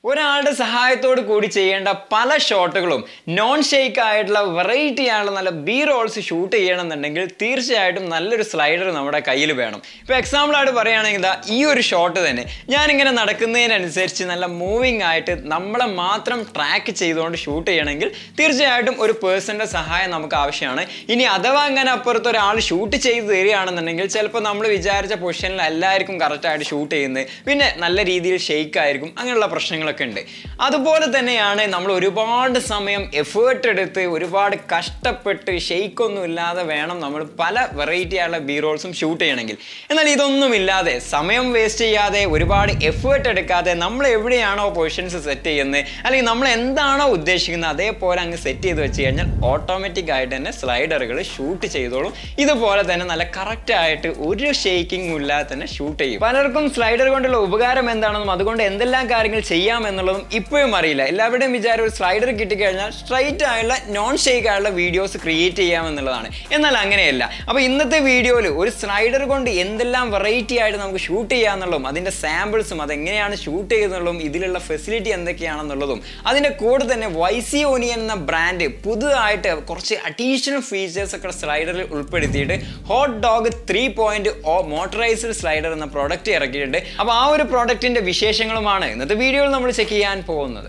ഒരാളുടെ സഹായത്തോട് കൂടി ചെയ്യേണ്ട പല ഷോട്ടുകളും നോൺ ഷെയ്ക്ക് ആയിട്ടുള്ള വെറൈറ്റി ആയിട്ടുള്ള നല്ല ബി റോൾസ് ഷൂട്ട് ചെയ്യണമെന്നുണ്ടെങ്കിൽ തീർച്ചയായിട്ടും നല്ലൊരു സ്ലൈഡർ നമ്മുടെ കയ്യിൽ വേണം ഇപ്പോൾ എക്സാമ്പിൾ ആയിട്ട് പറയുകയാണെങ്കിൽ ഇതാ ഈ ഒരു ഷോട്ട് തന്നെ ഞാനിങ്ങനെ നടക്കുന്നതിനനുസരിച്ച് നല്ല മൂവിങ് ആയിട്ട് നമ്മളെ മാത്രം ട്രാക്ക് ചെയ്തുകൊണ്ട് ഷൂട്ട് ചെയ്യണമെങ്കിൽ തീർച്ചയായിട്ടും ഒരു പേഴ്സൻ്റെ സഹായം നമുക്ക് ആവശ്യമാണ് ഇനി അഥവാ അങ്ങനെ അപ്പുറത്ത് ഒരാൾ ഷൂട്ട് ചെയ്ത് തരികയാണെന്നുണ്ടെങ്കിൽ ചിലപ്പോൾ നമ്മൾ വിചാരിച്ച പൊസിഷനിൽ എല്ലാവർക്കും കറക്റ്റായിട്ട് ഷൂട്ട് ചെയ്യുന്നത് പിന്നെ നല്ല രീതിയിൽ ഷെയ്ക്ക് ആയിരിക്കും അങ്ങനെയുള്ള പ്രശ്നങ്ങളൊക്കെ ഉണ്ട് അതുപോലെ തന്നെയാണ് നമ്മൾ ഒരുപാട് സമയം എഫേർട്ട് എടുത്ത് ഒരുപാട് കഷ്ടപ്പെട്ട് ഷെയ്ക്കൊന്നും ഇല്ലാതെ വേണം നമ്മൾ പല വെറൈറ്റി ആയുള്ള ബി റോൾസും ഷൂട്ട് ചെയ്യണമെങ്കിൽ എന്നാൽ ഇതൊന്നും ഇല്ലാതെ സമയം വേസ്റ്റ് ചെയ്യാതെ ഒരുപാട് എഫേർട്ട് എടുക്കാതെ നമ്മൾ എവിടെയാണോ പൊസിഷൻസ് സെറ്റ് ചെയ്യുന്നത് അല്ലെങ്കിൽ നമ്മൾ എന്താണോ ഉദ്ദേശിക്കുന്നത് അതേപോലെ അങ്ങ് സെറ്റ് ചെയ്ത് വെച്ച് കഴിഞ്ഞാൽ ഓട്ടോമാറ്റിക് ആയിട്ട് തന്നെ സ്ലൈഡറുകൾ ഷൂട്ട് ചെയ്തോളും ഇതുപോലെ തന്നെ നല്ല കറക്റ്റ് ആയിട്ട് ഒരു ഷേക്കിംഗും ഇല്ലാതെ തന്നെ ഷൂട്ട് ചെയ്യും പലർക്കും സ്ലൈഡർ കൊണ്ടുള്ള ഉപകാരം എന്താണെന്നും അതുകൊണ്ട് എന്തെല്ലാം കാര്യങ്ങൾ ചെയ്യാം എന്നുള്ളതും ഇപ്പോഴും അറിയില്ല എല്ലാവരുടെയും വിചാരം ഒരു സ്ലൈഡർ കിട്ടിക്കഴിഞ്ഞാൽ സ്ട്രൈറ്റ് ആയുള്ള നോൺ ഷേക്ക് ആയുള്ള വീഡിയോസ് ക്രിയേറ്റ് ചെയ്യാം എന്നുള്ളതാണ് എന്നാൽ അങ്ങനെയല്ല അപ്പോൾ ഇന്നത്തെ വീഡിയോയിൽ ഒരു സ്ലൈഡർ കൊണ്ട് എന്തെല്ലാം വെറൈറ്റി ആയിട്ട് നമുക്ക് ഷൂട്ട് ചെയ്യാന്നുള്ളതും അതിൻ്റെ സാമ്പിൾസും അതെങ്ങനെയാണ് ഷൂട്ട് ചെയ്യുന്നുള്ളതും ഇതിലുള്ള ഫെസിലിറ്റി എന്തൊക്കെയാണെന്നുള്ളതും അതിൻ്റെ കൂടെ തന്നെ വൈസി ഓനിയൻ എന്ന ബ്രാൻഡ് പുതുതായിട്ട് കുറച്ച് അഡീഷണൽ ഫീച്ചേഴ്സ് ഒക്കെ സ്ലൈഡറിൽ ഉൾപ്പെടുത്തിയിട്ട് hot dog three point motorized slider എന്ന പ്രോഡക്റ്റ് ഇറക്കിയിട്ടുണ്ട് അപ്പോൾ ആ ഒരു പ്രോഡക്റ്റിന്റെ വിശേഷങ്ങളുമാണ് ഇന്നത്തെ വീഡിയോയിൽ നമ്മൾ ചെക്ക് ചെയ്യാൻ പോകുന്നത്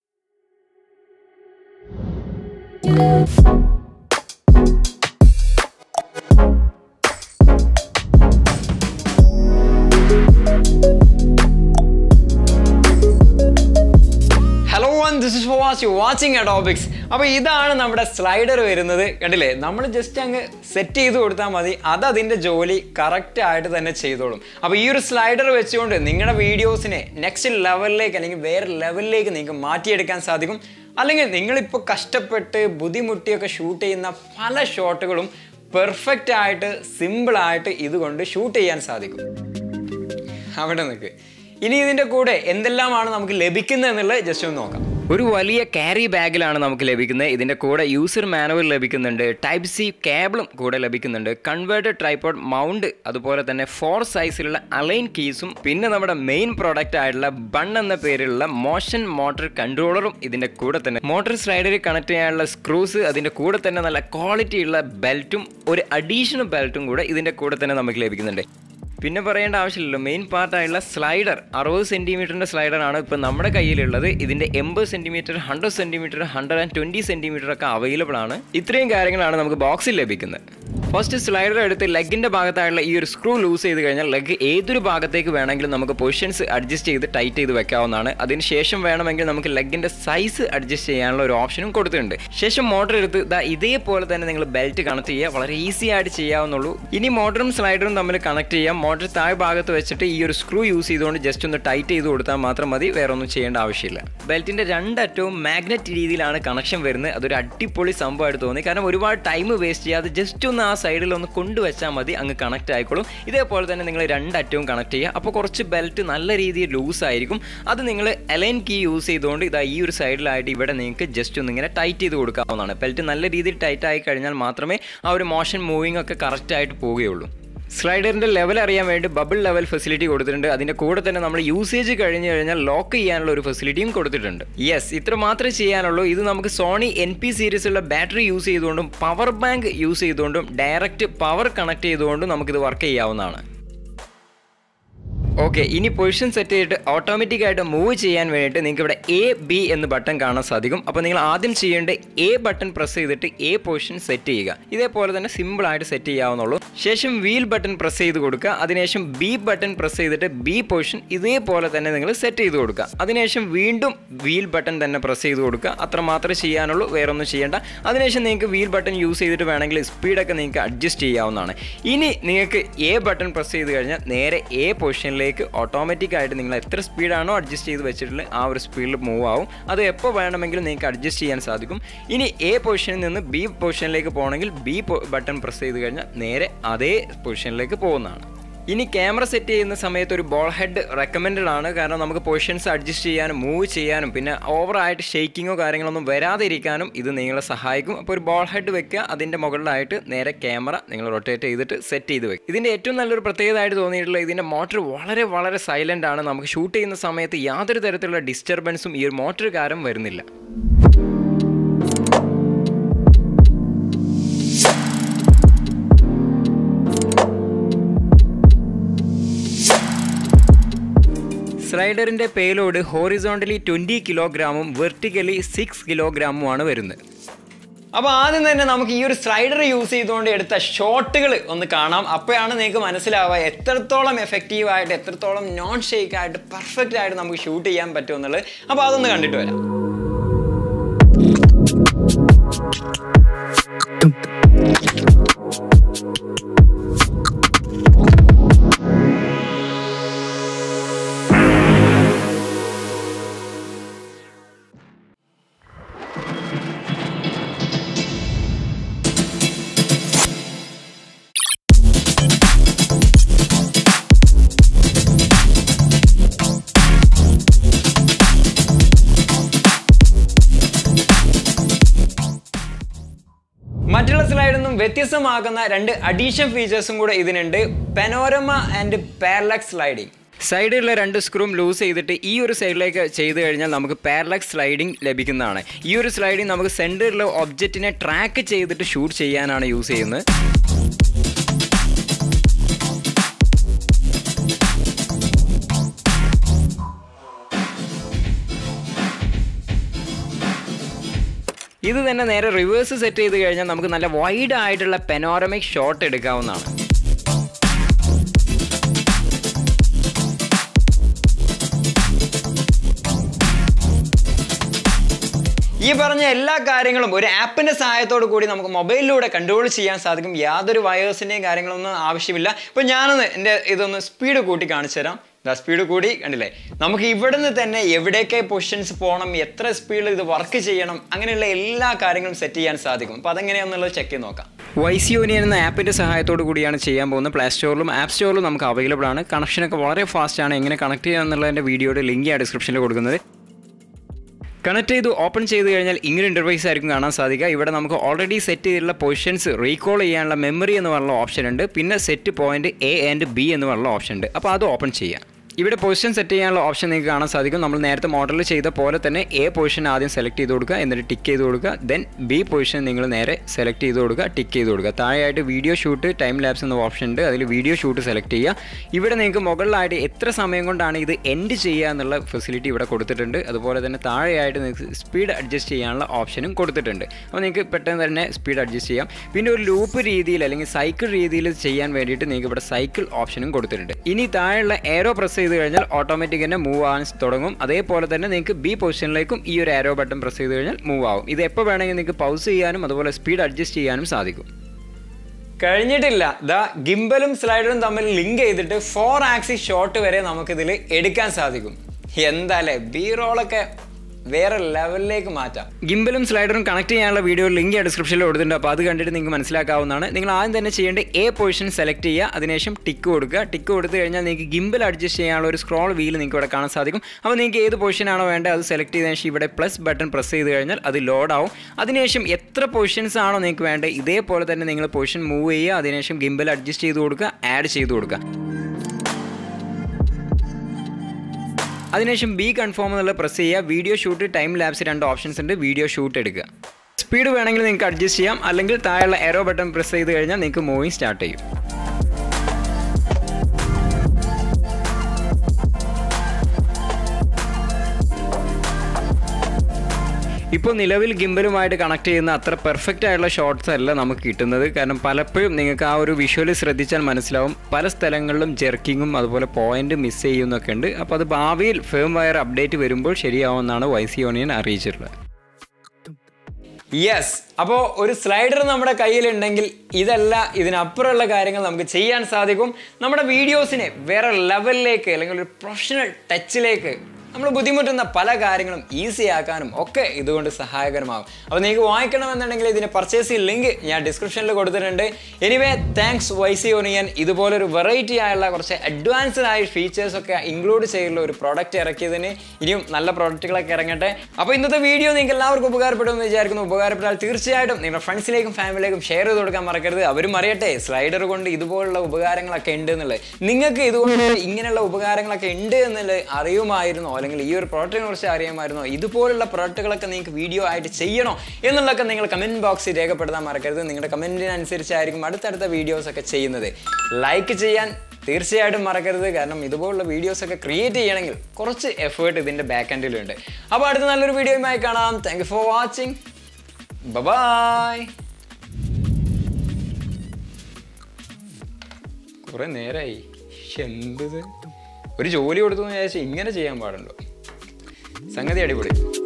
hello this is watch you watching അഡോബിക്സ് അപ്പോൾ ഇതാണ് നമ്മുടെ സ്ലൈഡർ വരുന്നത് കണ്ടില്ലേ നമ്മൾ ജസ്റ്റ് അങ്ങ് സെറ്റ് ചെയ്ത് കൊടുത്താൽ മതി അത് അതിൻ്റെ ജോലി കറക്റ്റ് ആയിട്ട് തന്നെ ചെയ്തോളും അപ്പോൾ ഈ ഒരു സ്ലൈഡർ വെച്ചുകൊണ്ട് നിങ്ങളുടെ വീഡിയോസിനെ നെക്സ്റ്റ് ലെവലിലേക്ക് അല്ലെങ്കിൽ വേറെ ലെവലിലേക്ക് നിങ്ങൾക്ക് മാറ്റിയെടുക്കാൻ സാധിക്കും അല്ലെങ്കിൽ നിങ്ങളിപ്പോൾ കഷ്ടപ്പെട്ട് ബുദ്ധിമുട്ടിയൊക്കെ ഷൂട്ട് ചെയ്യുന്ന പല ഷോട്ടുകളും പെർഫെക്റ്റ് ആയിട്ട് സിമ്പിളായിട്ട് ഇതുകൊണ്ട് ഷൂട്ട് ചെയ്യാൻ സാധിക്കും അവിടെ നിൽക്ക് ഇനി ഇതിൻ്റെ കൂടെ എന്തെല്ലാമാണ് നമുക്ക് ലഭിക്കുന്നത് എന്നുള്ളത് ജസ്റ്റ് ഒന്ന് നോക്കാം ഒരു വലിയ ക്യാരി ബാഗിലാണ് നമുക്ക് ലഭിക്കുന്നത് ഇതിൻ്റെ കൂടെ യൂസർ മാനുവൽ ലഭിക്കുന്നുണ്ട് ടൈപ്പ് സി കേബിളും കൂടെ ലഭിക്കുന്നുണ്ട് കൺവേർട്ടഡ് ട്രൈപ്പോഡ് മൗണ്ട് അതുപോലെ തന്നെ ഫോർ സൈസിലുള്ള അലൈൻ കീസും പിന്നെ നമ്മുടെ മെയിൻ പ്രോഡക്റ്റ് ആയിട്ടുള്ള ബൺ എന്ന പേരിലുള്ള മോഷൻ മോട്ടോർ കൺട്രോളറും ഇതിൻ്റെ കൂടെ തന്നെ മോട്ടോർ സ്ലൈഡറിൽ കണക്ട് ചെയ്യാനുള്ള സ്ക്രൂസ് അതിൻ്റെ കൂടെ തന്നെ നല്ല ക്വാളിറ്റി ഉള്ള ബെൽറ്റും ഒരു അഡീഷണൽ ബെൽറ്റും കൂടെ ഇതിൻ്റെ കൂടെ തന്നെ നമുക്ക് ലഭിക്കുന്നുണ്ട് പിന്നെ പറയേണ്ട ആവശ്യമില്ലല്ലോ മെയിൻ പാർട്ടായുള്ള സ്ലൈഡർ അറുപത് സെൻറ്റിമീറ്ററിൻ്റെ സ്ലൈഡറാണ് ഇപ്പോൾ നമ്മുടെ കയ്യിലുള്ളത് ഇതിൻ്റെ എൺപത് centimetre hundred centimetre hundred and twenty centimetre ഒക്കെ അവൈലബിൾ ആണ് ഇത്രയും കാര്യങ്ങളാണ് നമുക്ക് ബോക്സിൽ ലഭിക്കുന്നത് ഫസ്റ്റ് സ്ലൈഡർ എടുത്ത് ലെഗിൻ്റെ ഭാഗത്തായുള്ള ഈ ഒരു സ്ക്രൂ ലൂസ് ചെയ്ത് കഴിഞ്ഞാൽ ലെഗ് ഏതൊരു ഭാഗത്തേക്ക് വേണമെങ്കിലും നമുക്ക് പൊസിഷൻസ് അഡ്ജസ്റ്റ് ചെയ്ത് ടൈറ്റ് ചെയ്ത് വെക്കാവുന്നതാണ് അതിന് ശേഷം വേണമെങ്കിൽ നമുക്ക് ലെഗിൻ്റെ സൈസ് അഡ്ജസ്റ്റ് ചെയ്യാനുള്ള ഒരു ഓപ്ഷനും കൊടുത്തിട്ടുണ്ട് ശേഷം മോട്ടർ എടുത്ത് ദാ ഇതേപോലെ തന്നെ നിങ്ങൾ ബെൽറ്റ് കണക്ട് ചെയ്യുക വളരെ ഈസി ആയിട്ട് ചെയ്യാവുന്നുള്ളൂ ഇനി മോട്ടറും സ്ലൈഡറും തമ്മിൽ കണക്ട് ചെയ്യാം മോട്ടർ താഴെ ഭാഗത്ത് വെച്ചിട്ട് ഈ ഒരു സ്ക്രൂ യൂസ് ചെയ്തുകൊണ്ട് ജസ്റ്റ് ഒന്ന് ടൈറ്റ് ചെയ്ത് കൊടുത്താൽ മാത്രം മതി വേറെ ഒന്നും ചെയ്യേണ്ട ആവശ്യമില്ല ബെൽറ്റിൻ്റെ രണ്ടറ്റവും മാഗ്നറ്റ് രീതിയിലാണ് കണക്ഷൻ വരുന്നത് അതൊരു അടിപൊളി സംഭവമായിട്ട് തോന്നി കാരണം ഒരുപാട് ടൈം വേസ്റ്റ് ചെയ്യാതെ ജസ്റ്റ് ഒന്ന് ആ സൈഡിൽ ഒന്ന് കൊണ്ടുവച്ചാൽ മതി അങ്ങ് കണക്റ്റ് ആയിക്കോളും ഇതേപോലെ തന്നെ നിങ്ങൾ രണ്ടറ്റവും കണക്ട് ചെയ്യുക അപ്പോൾ കുറച്ച് ബെൽറ്റ് നല്ല രീതിയിൽ ലൂസ് ആയിരിക്കും അത് നിങ്ങൾ എലൈൻ കീ യൂസ് ചെയ്തുകൊണ്ട് ഇതാ ഈ ഒരു സൈഡിലായിട്ട് ഇവിടെ നിങ്ങൾക്ക് ജസ്റ്റ് ഒന്ന് ഇങ്ങനെ ടൈറ്റ് ചെയ്ത് കൊടുക്കാവുന്നതാണ് ബെൽറ്റ് നല്ല രീതിയിൽ ടൈറ്റ് ആയി കഴിഞ്ഞാൽ മാത്രമേ ആ ഒരു മോഷൻ മൂവിങ് ഒക്കെ കറക്റ്റ് ആയിട്ട് പോവുകയുള്ളൂ സ്ലൈഡറിൻ്റെ ലെവൽ അറിയാൻ വേണ്ടി ബബിൾ ലെവൽ ഫെസിലിറ്റി കൊടുത്തിട്ടുണ്ട് അതിൻ്റെ കൂടെ തന്നെ നമ്മൾ യൂസേജ് കഴിഞ്ഞ് കഴിഞ്ഞാൽ ലോക്ക് ചെയ്യാനുള്ള ഒരു ഫെസിലിറ്റിയും കൊടുത്തിട്ടുണ്ട് യെസ് ഇത്ര മാത്രമേ ചെയ്യാനുള്ളൂ ഇത് നമുക്ക് സോണി എൻ പി സീരീസിലുള്ള ബാറ്ററി യൂസ് ചെയ്തുകൊണ്ടും പവർ ബാങ്ക് യൂസ് ചെയ്തുകൊണ്ടും ഡയറക്റ്റ് പവർ കണക്ട് ചെയ്തുകൊണ്ടും നമുക്കിത് വർക്ക് ചെയ്യാവുന്നതാണ് ഓക്കെ ഇനി പൊസിഷൻ സെറ്റ് ചെയ്തിട്ട് ഓട്ടോമാറ്റിക് ആയിട്ട് മൂവ് ചെയ്യാൻ വേണ്ടിയിട്ട് നിങ്ങൾക്ക് ഇവിടെ എ ബി എന്ന് ബട്ടൺ കാണാൻ സാധിക്കും അപ്പോൾ നിങ്ങൾ ആദ്യം ചെയ്യേണ്ടത് എ ബട്ടൺ പ്രസ് ചെയ്തിട്ട് എ പൊസിഷൻ സെറ്റ് ചെയ്യുക ഇതേപോലെ തന്നെ സിമ്പിൾ ആയിട്ട് സെറ്റ് ചെയ്യാവുന്നുള്ളൂ ശേഷം വീൽ ബട്ടൺ പ്രസ് ചെയ്ത് കൊടുക്കുക അതിനുശേഷം ബി ബട്ടൺ പ്രസ് ചെയ്തിട്ട് ബി പൊസിഷൻ ഇതേപോലെ തന്നെ നിങ്ങൾ സെറ്റ് ചെയ്ത് കൊടുക്കുക അതിനുശേഷം വീണ്ടും വീൽ ബട്ടൺ തന്നെ പ്രസ് ചെയ്ത് കൊടുക്കുക അത്ര മാത്രമേ ചെയ്യാനുള്ളൂ വേറെ ഒന്നും ചെയ്യേണ്ട അതിനുശേഷം നിങ്ങൾക്ക് വീൽ ബട്ടൺ യൂസ് ചെയ്തിട്ട് വേണമെങ്കിൽ സ്പീഡൊക്കെ നിങ്ങൾക്ക് അഡ്ജസ്റ്റ് ചെയ്യാവുന്നതാണ് ഇനി നിങ്ങൾക്ക് എ ബട്ടൺ പ്രസ് ചെയ്ത് കഴിഞ്ഞാൽ നേരെ എ പൊസിഷനിലേക്ക് ലേക്ക് ഓട്ടോമാറ്റിക് ആയിട്ട് നിങ്ങൾ എത്ര സ്പീഡാണോ അഡ്ജസ്റ്റ് ചെയ്ത് വെച്ചിട്ടുള്ളത് ആ ഒരു സ്പീഡിൽ മൂവ് ആവും അത് എപ്പോൾ വേണമെങ്കിലും നിങ്ങൾക്ക് അഡ്ജസ്റ്റ് ചെയ്യാൻ സാധിക്കും ഇനി എ പൊസിഷനിൽ നിന്ന് ബി പൊസിഷനിലേക്ക് പോകണമെങ്കിൽ ബി ബട്ടൺ പ്രസ് ചെയ്ത് കഴിഞ്ഞാൽ നേരെ അതേ പൊസിഷനിലേക്ക് പോകുന്നതാണ് ഇനി ക്യാമറ സെറ്റ് ചെയ്യുന്ന സമയത്ത് ഒരു ബോൾ ഹെഡ് റെക്കമെൻഡഡ് ആണ് കാരണം നമുക്ക് പൊസിഷൻസ് അഡ്ജസ്റ്റ് ചെയ്യാനും മൂവ് ചെയ്യാനും പിന്നെ ഓവറായിട്ട് ഷെയ്ക്കിങ്ങോ കാര്യങ്ങളൊന്നും വരാതെ ഇരിക്കാനും ഇത് നിങ്ങളെ സഹായിക്കും അപ്പോൾ ഒരു ബോൾ ഹെഡ് വെക്കുക അതിൻ്റെ മുകളിലായിട്ട് നേരെ ക്യാമറ നിങ്ങൾ റൊട്ടേറ്റ് ചെയ്തിട്ട് സെറ്റ് ചെയ്ത് വെക്കും ഇതിൻ്റെ ഏറ്റവും നല്ലൊരു പ്രത്യേകതയായിട്ട് തോന്നിയിട്ടുള്ള ഇതിൻ്റെ മോട്ടർ വളരെ വളരെ സൈലൻ്റ് ആണ് നമുക്ക് ഷൂട്ട് ചെയ്യുന്ന സമയത്ത് യാതൊരു തരത്തിലുള്ള ഡിസ്റ്റർബൻസും ഈ ഒരു മോട്ടർ കാരണം വരുന്നില്ല സ്ലൈഡറിൻ്റെ പേലോഡ് ഹോറിസോണ്ടലി ട്വൻറ്റി കിലോഗ്രാമും വെർട്ടിക്കലി സിക്സ് കിലോഗ്രാമുമാണ് വരുന്നത് അപ്പോൾ ആദ്യം തന്നെ നമുക്ക് ഈ ഒരു സ്ലൈഡർ യൂസ് ചെയ്തുകൊണ്ട് എടുത്ത ഷോട്ടുകൾ ഒന്ന് കാണാം അപ്പോഴാണ് നിങ്ങൾക്ക് മനസ്സിലാവുക എത്രത്തോളം എഫക്റ്റീവ് ആയിട്ട് എത്രത്തോളം നോൺ ഷേക്ക് ആയിട്ട് പെർഫെക്റ്റ് ആയിട്ട് നമുക്ക് ഷൂട്ട് ചെയ്യാൻ പറ്റുമെന്നുള്ളത് അപ്പോൾ അതൊന്ന് കണ്ടിട്ട് വരാം മറ്റുള്ള സ്ലൈഡിൽ നിന്നും വ്യത്യസ്തമാക്കുന്ന രണ്ട് അഡീഷൻ ഫീച്ചേഴ്സും കൂടെ ഇതിനുണ്ട് പെനോരമ ആൻഡ് പാരലക്സ് സ്ലൈഡിംഗ് സൈഡിലുള്ള രണ്ട് സ്ക്രൂം ലൂസ് ചെയ്തിട്ട് ഈ ഒരു സൈഡിലേക്ക് ചെയ്ത് കഴിഞ്ഞാൽ നമുക്ക് പാരലക്സ് സ്ലൈഡിംഗ് ലഭിക്കുന്നതാണ് ഈ ഒരു സ്ലൈഡിംഗ് നമുക്ക് സെൻറ്ററിലെ ഒബ്ജക്റ്റിനെ ട്രാക്ക് ചെയ്തിട്ട് ഷൂട്ട് ചെയ്യാനാണ് യൂസ് ചെയ്യുന്നത് ഇത് തന്നെ നേരെ റിവേഴ്സ് സെറ്റ് ചെയ്ത് കഴിഞ്ഞാൽ നമുക്ക് നല്ല വൈഡ് ആയിട്ടുള്ള പെനോറമിക് ഷോട്ട് എടുക്കാവുന്നതാണ് ഈ പറഞ്ഞ എല്ലാ കാര്യങ്ങളും ഒരു ആപ്പിന്റെ സഹായത്തോടു കൂടി നമുക്ക് മൊബൈലിലൂടെ കൺട്രോൾ ചെയ്യാൻ സാധിക്കും യാതൊരു വയേഴ്സിന്റെയും കാര്യങ്ങളൊന്നും ആവശ്യമില്ല ഇപ്പൊ ഞാനൊന്ന് എൻ്റെ ഇതൊന്ന് സ്പീഡ് കൂട്ടി കാണിച്ചു തരാം ഇതാ സ്പീഡ് കൂടി കണ്ടില്ലേ നമുക്ക് ഇവിടുന്ന് തന്നെ എവിടേക്ക് പൊസിഷൻസ് പോകണം എത്ര സ്പീഡിൽ ഇത് വർക്ക് ചെയ്യണം അങ്ങനെയുള്ള എല്ലാ കാര്യങ്ങളും സെറ്റ് ചെയ്യാൻ സാധിക്കും അപ്പോൾ അതെങ്ങനെയാണെന്നുള്ളത് ചെക്ക് ചെയ്ത് നോക്കാം വൈസി യൂണിയൻ എന്ന ആപ്പിൻ്റെ സഹായത്തോടു കൂടിയാണ് ചെയ്യാൻ പോകുന്നത് പ്ലേ സ്റ്റോറിലും ആപ്പ് സ്റ്റോറിലും നമുക്ക് അവൈലബിൾ ആണ് കണക്ഷനൊക്കെ വളരെ ഫാസ്റ്റ് ആണ് എങ്ങനെ കണക്ട് ചെയ്യുക എന്നുള്ളതിൻ്റെ വീഡിയോയുടെ ലിങ്ക് ഞാൻ ഡിസ്ക്രിപ്ഷനിൽ കൊടുക്കുന്നത് കണക്ട് ചെയ്ത് ഓപ്പൺ ചെയ്ത് കഴിഞ്ഞാൽ ഇങ്ങനെ ഇൻ്റർവൈസ് ആയിരിക്കും കാണാൻ സാധിക്കുക ഇവിടെ നമുക്ക് ഓൾറെഡി സെറ്റ് ചെയ്തിട്ടുള്ള പൊസിഷൻസ് റീകോൾ ചെയ്യാനുള്ള മെമ്മറി എന്ന് പറഞ്ഞ ഓപ്ഷൻ ഉണ്ട് പിന്നെ set point A and B എന്ന് പറഞ്ഞ ഓപ്ഷൻ ഉണ്ട് അപ്പോൾ അത് ഓപ്പൺ ചെയ്യാം ഇവിടെ പൊസിഷൻ സെറ്റ് ചെയ്യാനുള്ള ഓപ്ഷൻ നിങ്ങൾക്ക് കാണാൻ സാധിക്കും നമ്മൾ നേരത്തെ മോഡലിൽ ചെയ്ത പോലെ തന്നെ എ പൊസിഷൻ ആദ്യം സെലക്ട് ചെയ്ത് കൊടുക്കുക എന്നിട്ട് ടിക്ക് ചെയ്ത് കൊടുക്കുക ദെൻ ബി പൊസിഷൻ നിങ്ങൾ നേരെ സെലക്ട് ചെയ്ത് കൊടുക്കുക ടിക്ക് ചെയ്ത് കൊടുക്കുക താഴെയായിട്ട് വീഡിയോ ഷൂട്ട് ടൈം ലാബ്സ് എന്ന ഓപ്ഷൻ ഉണ്ട് അതിൽ വീഡിയോ ഷൂട്ട് സെലക്ട് ചെയ്യുക ഇവിടെ നിങ്ങൾക്ക് മുകളിലായിട്ട് എത്ര സമയം കൊണ്ടാണ് ഇത് എൻഡ് ചെയ്യുക എന്നുള്ള ഫെസിലിറ്റി ഇവിടെ കൊടുത്തിട്ടുണ്ട് അതുപോലെ തന്നെ താഴെയായിട്ട് നിങ്ങൾക്ക് സ്പീഡ് അഡ്ജസ്റ്റ് ചെയ്യാനുള്ള ഓപ്ഷനും കൊടുത്തിട്ടുണ്ട് അപ്പോൾ നിങ്ങൾക്ക് പെട്ടെന്ന് തന്നെ സ്പീഡ് അഡ്ജസ്റ്റ് ചെയ്യാം പിന്നെ ഒരു ലൂപ്പ് രീതിയിൽ അല്ലെങ്കിൽ സൈക്കിൾ രീതിയിൽ ചെയ്യാൻ വേണ്ടിയിട്ട് നിങ്ങൾക്ക് ഇവിടെ സൈക്കിൾ ഓപ്ഷനും കൊടുത്തിട്ടുണ്ട് ഇനി താഴെയുള്ള എയറോ പ്രസ് ചെയ്ത് കഴിഞ്ഞാൽ ഓട്ടോമാറ്റിക് തന്നെ മൂവ് ആവാൻ തുടങ്ങും അതേപോലെ തന്നെ നിങ്ങൾക്ക് ബി പൊസിഷനിലേക്കും ഈ ഒരു ആരോ ബട്ടൺ പ്രസ് ചെയ്ത് കഴിഞ്ഞാൽ മൂവ് ആവും ഇത് എപ്പോൾ വേണമെങ്കിൽ നിങ്ങൾക്ക് പൗസ് ചെയ്യാനും അതുപോലെ സ്പീഡ് അഡ്ജസ്റ്റ് ചെയ്യാനും സാധിക്കും കഴിഞ്ഞിട്ടില്ല ദാ ഗിംബലും സ്ലൈഡറും തമ്മിൽ ലിങ്ക് ചെയ്തിട്ട് ഫോർ ആക്സിസ് ഷോട്ട് വരെ നമുക്കിതിൽ എടുക്കാൻ സാധിക്കും എന്താല്ലേ ബി റോളൊക്കെ വേറെ ലെവലിലേക്ക് മാറ്റാം ഗിംബലും സ്ലൈഡറും കണക്ട് ചെയ്യാനുള്ള വീഡിയോ ലിങ്ക് ഡിസ്ക്രിപ്ഷനിൽ കൊടുത്തിട്ടുണ്ട് അപ്പോൾ അത് കണ്ടിട്ട് നിങ്ങൾക്ക് മനസ്സിലാക്കാവുന്നതാണ് നിങ്ങൾ ആദ്യം തന്നെ ചെയ്യേണ്ടത് എ പൊസിഷൻ സെലക്ട് ചെയ്യുക അതിനുശേഷം ടിക്ക് കൊടുക്കുക ടിക്ക് കൊടുത്തു കഴിഞ്ഞാൽ നിങ്ങൾക്ക് ഗിംബൽ അഡ്ജസ്റ്റ് ചെയ്യാനുള്ള ഒരു സ്ക്രോൾ വീൽ നിങ്ങൾക്ക് ഇവിടെ കാണാൻ സാധിക്കും അപ്പോൾ നിങ്ങൾക്ക് ഏത് പൊസിഷനാണോ വേണ്ടത് അത് സെലക്ട് ചെയ്തതിനു ശേഷം ഇവിടെ പ്ലസ് ബട്ടൺ പ്രസ് ചെയ്ത് കഴിഞ്ഞാൽ അത് ലോഡ് ആവും അതിനുശേഷം എത്ര പൊസിഷൻസ് ആണോ നിങ്ങൾക്ക് വേണ്ടത് ഇതേപോലെ തന്നെ നിങ്ങൾ പൊസിഷൻ മൂവ് ചെയ്യുക അതിനുശേഷം ഗിംബൽ അഡ്ജസ്റ്റ് ചെയ്ത് കൊടുക്കുക ആഡ് ചെയ്ത് കൊടുക്കുക അതിനുശേഷം ബി കൺഫേം എന്നുള്ള പ്രസ് ചെയ്യുക വീഡിയോ ഷൂട്ട് ടൈം ലാബ്സ് രണ്ട് ഓപ്ഷൻസ് ഉണ്ട് വീഡിയോ ഷൂട്ട് എടുക്കുക സ്പീഡ് വേണമെങ്കിൽ നിങ്ങൾക്ക് അഡ്ജസ്റ്റ് ചെയ്യാം അല്ലെങ്കിൽ താഴെയുള്ള എറോ ബട്ടൺ പ്രസ് ചെയ്ത് കഴിഞ്ഞാൽ നിങ്ങൾക്ക് മൂവിങ് സ്റ്റാർട്ട് ചെയ്യും ഇപ്പോൾ നിലവിൽ ഗിംബലുമായിട്ട് കണക്ട് ചെയ്യുന്ന അത്ര പെർഫെക്റ്റ് ആയിട്ടുള്ള ഷോട്ട്സ് അല്ല നമുക്ക് കിട്ടുന്നത് കാരണം പലപ്പോഴും നിങ്ങൾക്ക് ആ ഒരു വിഷ്വൽ ശ്രദ്ധിച്ചാൽ മനസ്സിലാവും പല സ്ഥലങ്ങളിലും ജെർക്കിങ്ങും അതുപോലെ പോയിന്റ് മിസ് ചെയ്യുന്നൊക്കെ ഉണ്ട് അപ്പോൾ അത് ഭാവിയിൽ ഫേം വയർ അപ്ഡേറ്റ് വരുമ്പോൾ ശരിയാവുമെന്നാണ് വൈസി യൂണിയൻ അറിയിച്ചിട്ടുള്ളത് യെസ് അപ്പോൾ ഒരു സ്ലൈഡർ നമ്മുടെ കയ്യിലുണ്ടെങ്കിൽ ഇതല്ല ഇതിനപ്പുറമുള്ള കാര്യങ്ങൾ നമുക്ക് ചെയ്യാൻ സാധിക്കും നമ്മുടെ വീഡിയോസിനെ വേറെ ലെവലിലേക്ക് അല്ലെങ്കിൽ ഒരു പ്രൊഫഷണൽ ടച്ചിലേക്ക് നമ്മൾ ബുദ്ധിമുട്ടുന്ന പല കാര്യങ്ങളും ഈസി ആക്കാനും ഒക്കെ ഇതുകൊണ്ട് സഹായകരമാകും അപ്പോൾ നിങ്ങൾക്ക് വാങ്ങിക്കണമെന്നുണ്ടെങ്കിൽ ഇതിൻ്റെ പർച്ചേസ് ലിങ്ക് ഞാൻ ഡിസ്ക്രിപ്ഷനിൽ കൊടുത്തിട്ടുണ്ട് എനിവേ താങ്ക്സ് വൈസി ഒനിയൻ ഇതുപോലൊരു വെറൈറ്റി ആയുള്ള കുറച്ച് അഡ്വാൻസ്ഡ് ആയ ഫീച്ചേഴ്സ് ഒക്കെ ഇൻക്ലൂഡ് ചെയ്തുള്ള ഒരു പ്രോഡക്റ്റ് ഇറക്കിയതിന് ഇനിയും നല്ല പ്രോഡക്റ്റുകളൊക്കെ ഇറങ്ങട്ടെ അപ്പോൾ ഇന്നത്തെ വീഡിയോ നിങ്ങൾക്ക് എല്ലാവർക്കും ഉപകാരപ്പെടുമെന്ന് വിചാരിക്കുന്നു ഉപകാരപ്പെട്ടാൽ തീർച്ചയായിട്ടും നിങ്ങളുടെ ഫ്രണ്ട്സിലേക്കും ഫാമിലിയിലേക്കും ഷെയർ ചെയ്ത് കൊടുക്കാൻ മറക്കരുത് അവരും അറിയട്ടെ സ്ലൈഡർ കൊണ്ട് ഇതുപോലുള്ള ഉപകാരങ്ങളൊക്കെ ഉണ്ട് എന്നുള്ളത് നിങ്ങൾക്ക് ഇതുകൊണ്ട് ഇങ്ങനെയുള്ള ഉപകാരങ്ങളൊക്കെ ഉണ്ട് എന്നുള്ളത് അറിയുമായിരുന്നോ അല്ലെങ്കിൽ ഈ ഒരു പ്രോഡക്റ്റിനെ കുറിച്ച് അറിയാമായിരുന്നോ ഇതുപോലുള്ള പ്രോഡക്റ്റുകളൊക്കെ നിങ്ങൾക്ക് വീഡിയോ ആയിട്ട് ചെയ്യണോ എന്നുള്ളതൊക്കെ നിങ്ങൾ കമൻറ്റ് ബോക്സിൽ രേഖപ്പെടുത്താൻ മറക്കരുത് നിങ്ങളുടെ കമൻറ്റിനനുസരിച്ചായിരിക്കും അടുത്തടുത്ത വീഡിയോസ് ഒക്കെ ചെയ്യുന്നത് ലൈക്ക് ചെയ്യാൻ തീർച്ചയായിട്ടും മറക്കരുത് കാരണം ഇതുപോലുള്ള വീഡിയോസ് ഒക്കെ ക്രിയേറ്റ് ചെയ്യണമെങ്കിൽ കുറച്ച് എഫേർട്ട് ഇതിൻ്റെ ബാക്ക് എൻഡിലുണ്ട് അപ്പോൾ അടുത്ത നല്ലൊരു വീഡിയോയുമായി കാണാം thank you for watching bye കുറെ നേരമായി എന്തത് ഒരു ജോലി കൊടുത്തു എന്ന് വിചാരിച്ചാൽ ഇങ്ങനെ ചെയ്യാൻ പാടുണ്ടോ സംഗതി അടിപൊളി